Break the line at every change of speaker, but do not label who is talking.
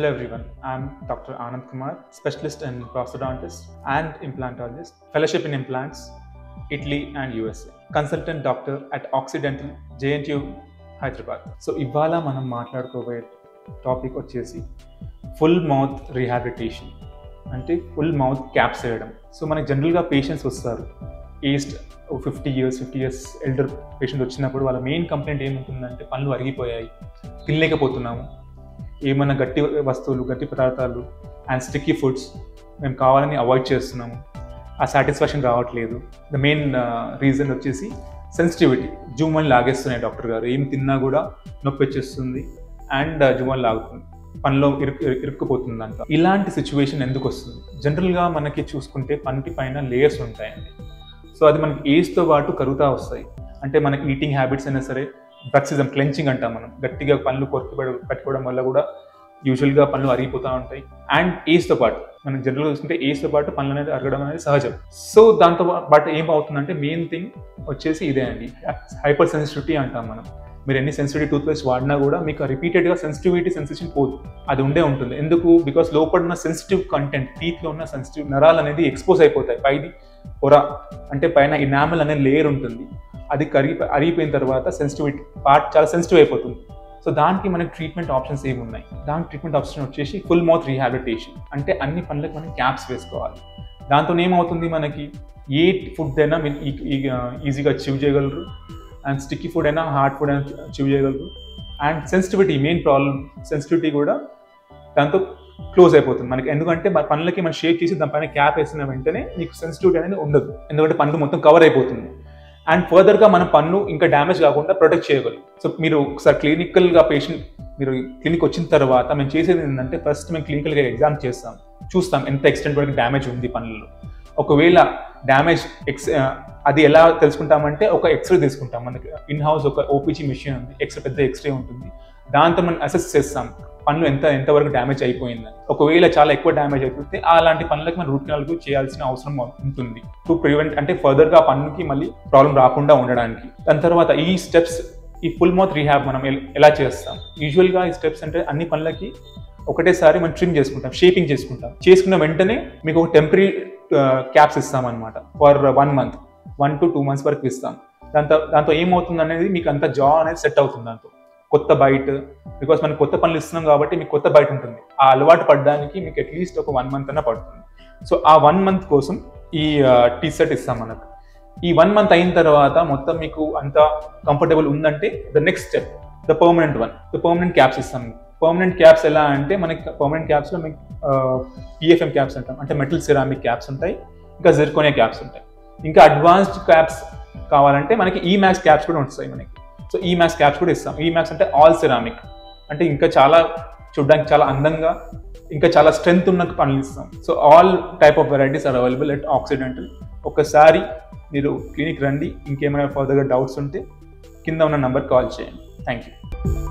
Hello everyone, I'm Dr. Anand Kumar, specialist in prosthodontist and implantologist, fellowship in implants, Italy and USA, consultant doctor at Occidental JNTU Hyderabad so ఇవాళ మనం మాట్లాడుకోబోయే topic వచ్చేసి full mouth rehabilitation అంటే full mouth caps వేయడం so మనకి జనరల్గా patients వస్తారు aged fifty years fifty years elder patient వచ్చినప్పుడు వాళ్ళ మెయిన్ కంప్లైంట్ ఏముంటుందంటే పళ్ళు అరిగిపోయాయి తినలేకపోతున్నాము ఏమైనా గట్టి వస్తువులు గట్టి పదార్థాలు అండ్ స్టిక్కీ ఫుడ్స్ మేము కావాలని అవాయిడ్ చేస్తున్నాము ఆ సాటిస్ఫాక్షన్ రావట్లేదు ద మెయిన్ రీజన్ వచ్చేసి సెన్సిటివిటీ జూమని లాగేస్తున్నాయి డాక్టర్ గారు ఏం తిన్నా కూడా నొప్పి వచ్చేస్తుంది అండ్ జూమని లాగుతుంది పనిలో ఇరుకు ఇరుక్కుపోతుంది అంట ఇలాంటి సిచ్యువేషన్ ఎందుకు వస్తుంది జనరల్గా మనకి చూసుకుంటే పంటి పైన లేయర్స్ ఉంటాయండి సో అది మనకి ఏజ్తో పాటు కరుగుతూ వస్తాయి అంటే మనకి ఈటింగ్ హ్యాబిట్స్ అయినా సరే బ్రక్సిజం క్లెంచింగ్ అంటాం మనం గట్టిగా పళ్ళు కొరికి పెట్టుకోవడం వల్ల కూడా యూజువల్గా పనులు అరిగిపోతూ ఉంటాయి అండ్ ఏజ్తో పాటు మనం జనరల్గా చూసుకుంటే ఏజ్తో పాటు పనులు అనేది అరగడం అనేది సహజం సో దాంతో పాటు ఏం అవుతుందంటే మెయిన్ థింగ్ వచ్చేసి ఇదే అండి హైపర్ సెన్సిటివిటీ అంటాం మనం మీరు ఎన్ని సెన్సిటివిటీ టూత్ పేస్ట్ వాడినా కూడా మీకు రిపీటెడ్గా సెన్సిటివిటీ సెన్సేషన్ పోదు అది ఉండే ఉంటుంది ఎందుకు బికాస్ లోపల ఉన్న సెన్సిటివ్ కంటెంట్ టీత్లో ఉన్న సెన్సిటివ్ నరాలు అనేది ఎక్స్పోజ్ అయిపోతాయి పైది పొర అంటే పైన ఇనామల్ అనే లేయర్ ఉంటుంది అది కరిగి అరిగిపోయిన తర్వాత సెన్సిటివిటీ పార్ట్ చాలా సెన్సిటివ్ అయిపోతుంది సో దానికి మనకి ట్రీట్మెంట్ ఆప్షన్స్ ఏమి ఉన్నాయి దానికి ట్రీట్మెంట్ ఆప్షన్ వచ్చేసి ఫుల్ మౌత్ రీహాబిలిటేషన్ అంటే అన్ని పనులకు మనం క్యాప్స్ వేసుకోవాలి దాంతో ఏమవుతుంది మనకి ఏ ఫుడ్ అయినా మీరు ఈజీగా అచీవ్ చేయగలరు అండ్ స్టిక్కీ ఫుడ్ అయినా హార్డ్ ఫుడ్ అయినా అచీవ్ చేయగలరు and sensitivity main problem sensitivity కూడా దాంతో క్లోజ్ అయిపోతుంది మనకి ఎందుకంటే మన పనులకి మనం షేక్ చేసి దానిపైన క్యాప్ వేసిన వెంటనే మీకు సెన్సిటివిటీ అనేది ఉండదు ఎందుకంటే పన్ను మొత్తం కవర్ అయిపోతుంది అండ్ ఫర్దర్గా మన పన్ను ఇంకా డ్యామేజ్ కాకుండా ప్రొటెక్ట్ చేయగలం సో మీరు ఒకసారి క్లినికల్గా పేషెంట్ మీరు క్లినిక్ వచ్చిన తర్వాత మేము చేసేది ఏంటంటే ఫస్ట్ మేము క్లినికల్గా ఎగ్జామ్ చేస్తాం చూస్తాం ఎంత ఎక్స్టెంట్ వరకు డ్యామేజ్ ఉంది పనులలో ఒకవేళ డ్యామేజ్ ఎక్స్ అది ఎలా తెలుసుకుంటామంటే ఒక ఎక్స్రే తీసుకుంటాం మనకి ఇన్ హౌస్ ఒక ఓపీజీ మిషన్ ఉంది ఎక్స్రే పెద్ద ఎక్స్రే ఉంటుంది దాంతో మనం అసెస్ చేస్తాం పనులు ఎంత ఎంతవరకు డ్యామేజ్ అయిపోయిందని ఒకవేళ చాలా ఎక్కువ డ్యామేజ్ అయిపోతే అలాంటి పనులకి మనం రూట్ కెనాల్ చేయాల్సిన అవసరం ఉంటుంది టు ప్రివెంట్ అంటే ఫర్దర్గా పన్నుకి మళ్ళీ ప్రాబ్లం రాకుండా ఉండడానికి దాని తర్వాత ఈ స్టెప్స్ ఈ ఫుల్ మౌత్ రీహాబ్ మనం ఎలా చేస్తాం యూజువల్గా ఈ స్టెప్స్ అంటే అన్ని పనులకి ఒకటేసారి మనం ట్రిమ్ చేసుకుంటాం షేపింగ్ చేసుకుంటాం చేసుకున్న వెంటనే మీకు ఒక టెంపరీ క్యాప్స్ ఇస్తాం అనమాట for one month one to two months వరకు ఇస్తాం దాంతో దాంతో ఏమవుతుంది అనేది మీకు అంత జా అనేది సెట్ అవుతుంది దాంతో కొత్త బైట్ బికాస్ మనం కొత్త పనులు ఇస్తున్నాం కాబట్టి మీకు కొత్త బయట ఉంటుంది ఆ అలవాటు పడడానికి మీకు అట్లీస్ట్ ఒక వన్ మంత్ అన్న పడుతుంది సో ఆ వన్ మంత్ కోసం ఈ టీ షర్ట్ ఇస్తాం మనకు ఈ వన్ మంత్ అయిన తర్వాత మొత్తం మీకు అంత కంఫర్టబుల్ ఉందంటే the next step the permanent one the permanent caps ఇస్తాం పర్మనెంట్ క్యాప్స్ ఎలా అంటే మనకి పర్మనెంట్ క్యాప్స్లో మీకు పిఎఫ్ఎం క్యాప్స్ అంటాం అంటే మెటల్ సిరామిక్ క్యాప్స్ ఉంటాయి ఇంకా జిర్కోనియా క్యాప్స్ ఉంటాయి ఇంకా అడ్వాన్స్డ్ క్యాప్స్ కావాలంటే మనకి ఈ మ్యాక్స్ క్యాప్స్ కూడా వస్తాయి మనకి సో ఈ మ్యాక్స్ క్యాప్స్ కూడా ఇస్తాం ఈ మ్యాక్స్ అంటే ఆల్ సిరామిక్ అంటే ఇంకా చాలా చూడడానికి చాలా అందంగా ఇంకా చాలా స్ట్రెంగ్త్ ఉన్న పనులు ఇస్తాం so all type of varieties are available at Occidental ఒకసారి మీరు క్లినిక్ రండి ఇంకేమైనా ఫర్దర్గా డౌట్స్ ఉంటే కింద ఉన్న నంబర్ కాల్ చేయండి థ్యాంక్ యూ